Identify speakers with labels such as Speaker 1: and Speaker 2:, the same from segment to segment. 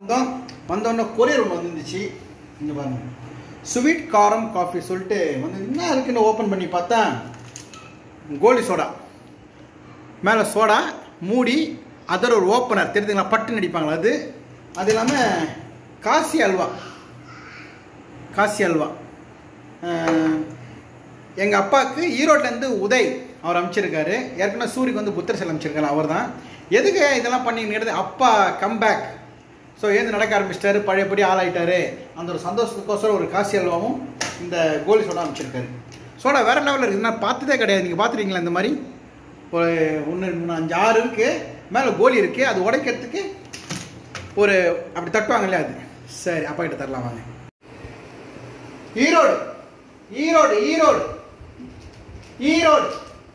Speaker 1: வந்தோம் வந்தோடனே கொரியர் ஒன்று வந்துருந்துச்சு இங்கே பாருங்க ஸ்வீட் காரம் காஃபி சொல்லிட்டு வந்து என்ன இருக்குன்னு ஓப்பன் பண்ணி பார்த்தா கோலி சோடா மேலே சோடா மூடி அதர் ஒரு ஓப்பனர் தெரியுதுங்களா பட்டு நடிப்பாங்களா அது அது இல்லாமல் காசி அல்வா காசி அல்வா எங்கள் அப்பாவுக்கு ஈரோட்லேருந்து உதய் அவர் அமைச்சிருக்காரு ஏற்கனவே சூரிக்கு வந்து புத்தர் செல் அமைச்சிருக்காரு அவர் தான் எதுக்கு இதெல்லாம் பண்ணிங்கிறது அப்பா கம்பேக் ஸோ ஏந்து நடக்க ஆரம்பிச்சிட்டாரு பழையபடி ஆளாயிட்டாரு அந்த ஒரு சந்தோஷத்துக்கோசரம் ஒரு காசி அல்வாவும் இந்த கோலி சோடா அமைச்சிருக்காரு சோடா வேற லெவலில் இருக்குது நான் பார்த்ததே கிடையாது நீங்கள் பார்த்துருக்கீங்களா இந்த மாதிரி ஒரு ஒன்று மூணு அஞ்சு ஆறு இருக்குது மேலே கோலி இருக்குது அது உடைக்கிறதுக்கு ஒரு அப்படி தட்டுவாங்க இல்லையா அது சரி அப்பா கிட்ட தரலாம் வாங்க ஈரோடு ஈரோடு ஈரோடு ஈரோடு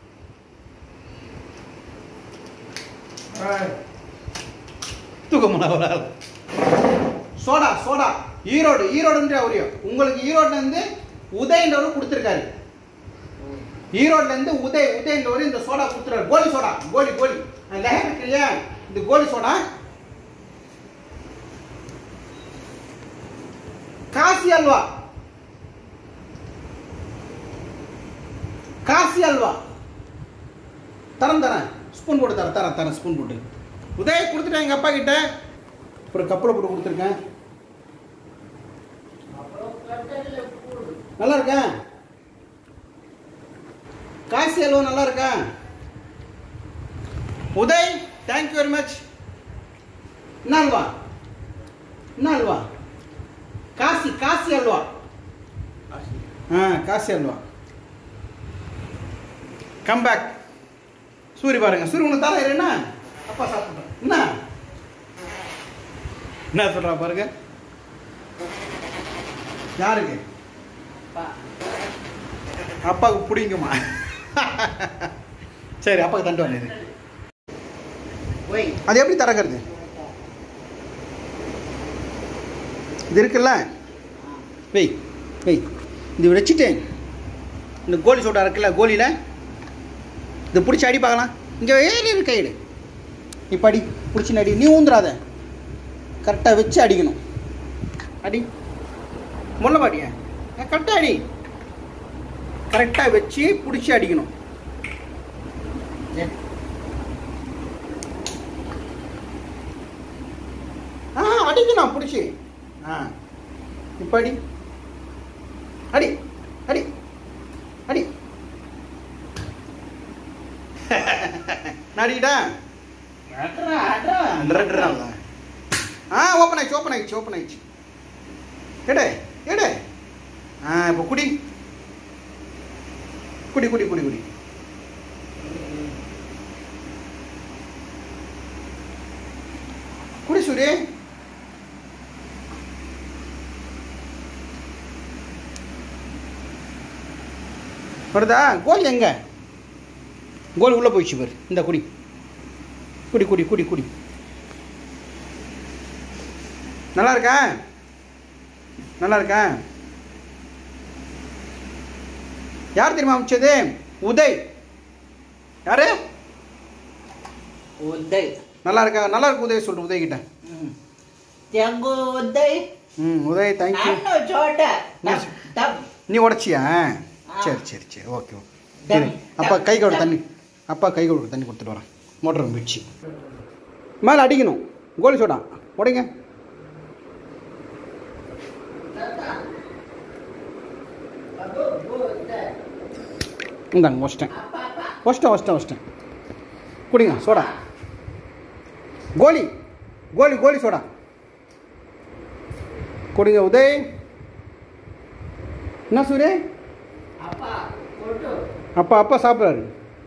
Speaker 1: தூக்கமுடா ஒரு ஆள் சோடா சோடா ஈரோடு ஈரோடுன்ற அவரையும் உங்களுக்கு ஈரோட்லேருந்து உதயன்றவர் கொடுத்துருக்காரு ஈரோட்லேருந்து உதய் உதயன்றவர் இந்த சோடா கொடுத்துருக்காரு கோலி சோடா கோலி கோலி லெஹர் இருக்கு இல்லையா இந்த கோலி சோடா காசி அல்வா காசி அல்வா தரம் தரேன் ஸ்பூன் போட்டு தரேன் தரேன் தரேன் ஸ்பூன் போட்டு உதய கொடுத்துட்டேன் எங்கள் அப்பா கிட்ட ஒரு கப்பில் போட்டு கொடுத்துருக்கேன் நல்லா இருக்கா காசி அல்வா நல்லா இருக்கா உதய் தேங்க்யூ வெரி மச் என்ன அல்வா என்ன அல்வா காசி காசி அல்வா ஆ காசி அல்வா கம் பேக் சூரி பாருங்க சூரி உனக்கு தர என்ன அப்பா சாப்பிட்றேன் என்ன என்ன சொல்றா பாருங்க யாருக்கு அப்பாவுக்கு பிடிக்குமா சரி அப்பாவுக்கு தண்டு வந்து அது எப்படி திறக்கிறது இது இருக்குல்ல வெய் வெய் இது வச்சுட்டேன் இந்த கோலி சோடா இருக்குல்ல கோலியில் இது பிடிச்சி அடி பார்க்கலாம் இங்கே ஏறி இரு கையிடு இப்போ அடி பிடிச்சி அடி நீ ஊந்துடாத கரெக்டாக வச்சு அடிக்கணும் அடி முள்ள மாட்டிய கரெக்டாக அடி கரெக்டாக வச்சு பிடிச்சி அடிக்கணும் ஆ அடிக்கணும் பிடிச்சி ஆ இப்போ அடி அடி அடி அடி நடிக்கிட்டா ஆ ஓப்பன் ஆயிடுச்சு ஓப்பன் ஆயிடுச்சு ஓப்பன் ஆயிடுச்சு எடு எடு ஆ இப்போ குடி குடி குடி குடி குடி குடி சூரி வருதா கோல் எங்க கோல் உள்ளே போயிடுச்சு பாரு இந்த குடி குடி குடி குடி குடி நல்லா இருக்கா நல்லா இருக்கா யார் தெரியுமா அமைச்சது உதய் யாரு
Speaker 2: உதய்
Speaker 1: நல்லா இருக்கா நல்லா இருக்கு உதய் சொல்லிட்டு உதய் கிட்ட
Speaker 2: ತೆಂಗು ಉದಯ್
Speaker 1: ம் உதய் தேங்க்யூ
Speaker 2: ನಾನು ಚೋಟ
Speaker 1: Yes.
Speaker 2: ತಮ್
Speaker 1: நீ உடச்சியா சரி சரி சரி ஓகே ஓகே சரி அப்பா கை கழுவு தண்ணி அப்பா கை கழுவு தண்ணி கொடுத்துட்டு வரேன் மோட்டர் போயிடுச்சு மேலே அடிக்கணும் கோலி சோடா உடைங்க இந்தாங்க வச்சிட்டேன் வச்சிட்டேன் வச்சிட்டேன் வச்சிட்டேன் குடிங்க சோடா கோலி கோலி கோலி சோடா குடிங்க உதய் என்ன சூரே
Speaker 2: ಅಪ್ಪ ಕೊಟ್ಟು
Speaker 1: அப்பா அப்பா சாப்பிட்றாரு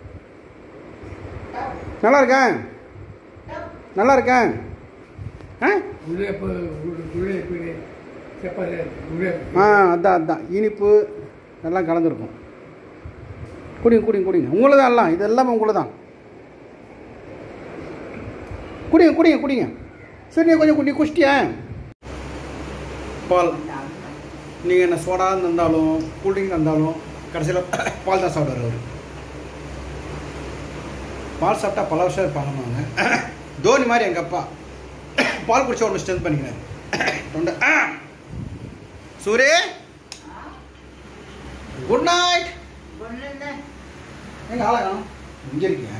Speaker 1: நல்லா இருக்கேன் நல்லா இருக்கேன் ஆ
Speaker 3: உழைப்பு உழைப்பு செப்பது உழைப்பு
Speaker 1: ஆ அதான் அதான் இனிப்பு எல்லாம் கலந்துருக்கும் குடிங்க குடிங்க குடிங்க உங்களை தான் எல்லாம் இது எல்லாமே உங்களை தான் குடிங்க குடிங்க குடிங்க சரி நீ கொஞ்சம் குடி குஷ்டியா பால் நீங்கள் என்ன சோடா இருந்தாலும் கூல்ட்ரிங்க் இருந்தாலும் கடைசியில் பால் தான் சாப்பிடுவார் அவர் பால் சாப்பிட்டா பல வருஷம் இருப்பாங்க தோனி மாதிரி எங்கள் அப்பா பால் குடிச்ச ஒரு ஸ்ட்ரென்த் பண்ணிக்கிறேன் தொண்டை ஆ. சூரி குட் நைட்
Speaker 2: ஒண்ணுன்னு
Speaker 1: எங்க ஆளா காணும் இங்க இருக்கியா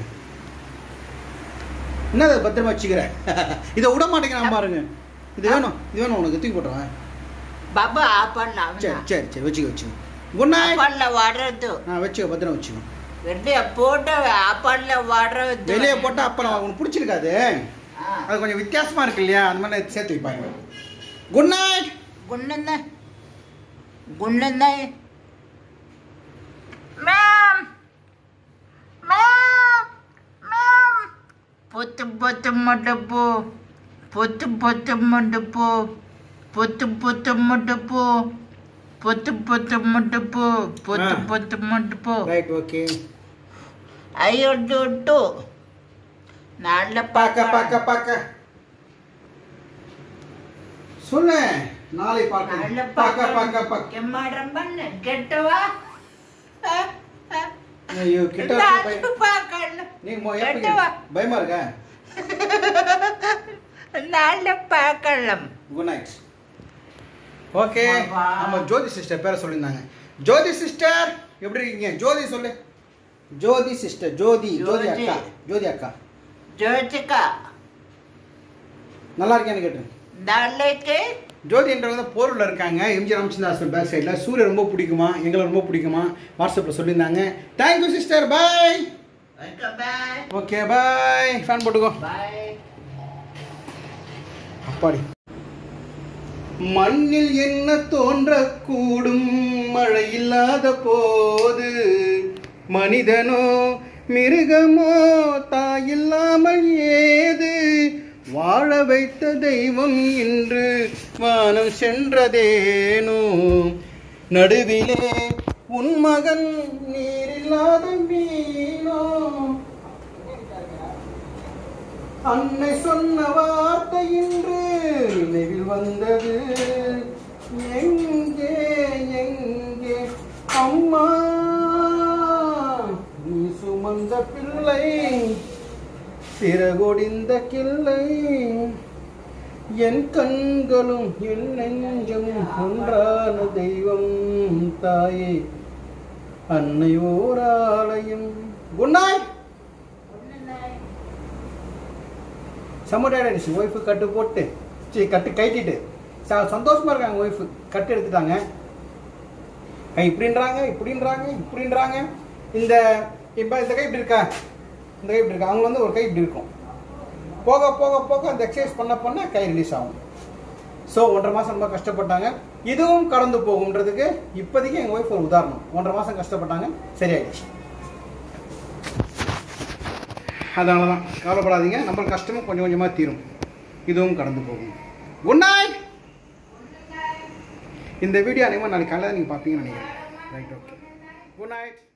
Speaker 1: என்னது பத்திரமா வச்சுக்கிற இதை விட மாட்டேங்கிறான் பாருங்க இது வேணும் இது வேணும் உனக்கு தூக்கி போட்டுருவேன்
Speaker 2: பாபா ஆப்பண்ண
Speaker 1: சரி சரி சரி வச்சுக்க வச்சுக்க குட் நைட்
Speaker 2: ஆப்பண்ண வாடுறது
Speaker 1: நான் வச்சுக்க பத்திரம் வச்சுக்கோ
Speaker 2: வெளியே போட்டு ஆப்பண்ண வாடுறது
Speaker 1: வெளியே போட்டால் அப்போ நான் உனக்கு பிடிச்சிருக்காது அது கொஞ்சம் வித்தியாசமா இருக்கு இல்லையா அந்த மாதிரி சேர்த்து வைப்பாங்க குட் நைட்
Speaker 2: குண்ணுன்னு குண்ணுன்னு மேம் மேம் மேம் பொத்து பொத்து மடுப்பு பொத்து பொத்து மடுப்பு பொத்து பொத்து மடுப்பு பொத்து பொத்து மடுப்பு பொத்து
Speaker 1: ஆ.
Speaker 2: பொத்து மடுப்பு
Speaker 1: ரைட் ஓகே
Speaker 2: ஐயோ டூ நல்ல
Speaker 1: பார்க்க பார்க்க பார்க்க சொல்லு நாளை பார்க்க
Speaker 2: நல்ல
Speaker 1: பார்க்க பார்க்க பார்க்க
Speaker 2: கெம்மாடம் பண்ணு கெட்டவா
Speaker 1: ஐயோ கிட்ட வச்சு பய-
Speaker 2: நான் பார்க்கணும்
Speaker 1: நீங்க மொ- எப்படி
Speaker 2: கெட்டவா
Speaker 1: பயமா இருக்கா
Speaker 2: நல்ல பார்க்கலாம்
Speaker 1: குட் நைட் ஓகே
Speaker 2: வா.
Speaker 1: நம்ம ஜோதி சிஸ்டர் பேரை சொல்லியிருந்தாங்க ஜோதி சிஸ்டர் எப்படி இருக்கீங்க ஜோதி சொல்லு ஜோதி சிஸ்டர் ஜோதி ஜோதி
Speaker 2: ஜோதி.
Speaker 1: அக்கா ஜோதி அக்கா
Speaker 2: ஜோதிகா
Speaker 1: நல்லா இருக்கேன்னு கேட்டேன்
Speaker 2: நாளைக்கு
Speaker 1: ஜோதின்றவங்க தான் போரூரில் இருக்காங்க எம்ஜி ராமச்சந்திர ஹாஸ்பிட்டல் பேக் சைடில் சூரிய ரொம்ப பிடிக்குமா எங்களை ரொம்ப பிடிக்குமா வாட்ஸ்அப்பில் சொல்லியிருந்தாங்க thank you sister bye
Speaker 2: bye
Speaker 1: okay bye fan போட்டுக்கோ
Speaker 2: பாய்
Speaker 1: அப்பாடி மண்ணில் என்ன தோன்றக்கூடும் மழை இல்லாத போது மனிதனோ மிருகமோ தாயில்லாமல் ஏது வாழ வைத்த தெய்வம் இன்று வானம் சென்றதேனோ நடுவிலே உன் மகன் நீரில்லாத மீனோ அன்னை சொன்ன வார்த்தை இன்று நினைவில் வந்தது எங்கே எங்கே அம்மா நீ சுமந்த பிள்ளை சிறகொடிந்த கிள்ளை என் கண்களும் என் நெஞ்சம் ஒன்றான தெய்வம் தாயே அன்னையோர் ஆலயம் குட் நைட் சம்மர் ஒய்ஃபு கட்டு போட்டு சரி கட்டு கைட்டிட்டு ச- சந்தோஷமா இருக்காங்க ஒய்ஃபு கட்டு எடுத்துட்டாங்க கை இப்படின்றாங்க இப்படின்றாங்க இப்படின்றாங்க இந்த இப்போ இந்த கை இப்படி இருக்கா இந்த கை இப்படி இருக்கா அவங்க வந்து ஒரு கை இப்படி இருக்கும் போக போக போக அந்த எக்ஸசைஸ் பண்ண பண்ண கை ரிலீஸ் ஆகும் ஸோ ஒன்றரை மாதம் ரொம்ப கஷ்டப்பட்டாங்க இதுவும் கடந்து போகுன்றதுக்கு இப்போதைக்கு எங்கள் ஒய்ஃப் ஒரு உதாரணம் ஒன்றரை மாதம் கஷ்டப்பட்டாங்க சரியாயிடுச்சு அதனால தான் கவலைப்படாதீங்க நம்ம கஷ்டமும் கொஞ்சம் கொஞ்சமாக தீரும் இதுவும் கடந்து போகும் குட் நைட் இந்த வீடியோ அனைவரும் நாளைக்கு காலையில் நீங்கள் பார்ப்பீங்கன்னு நினைக்கிறேன் ரைட் ஓகே குட் நைட்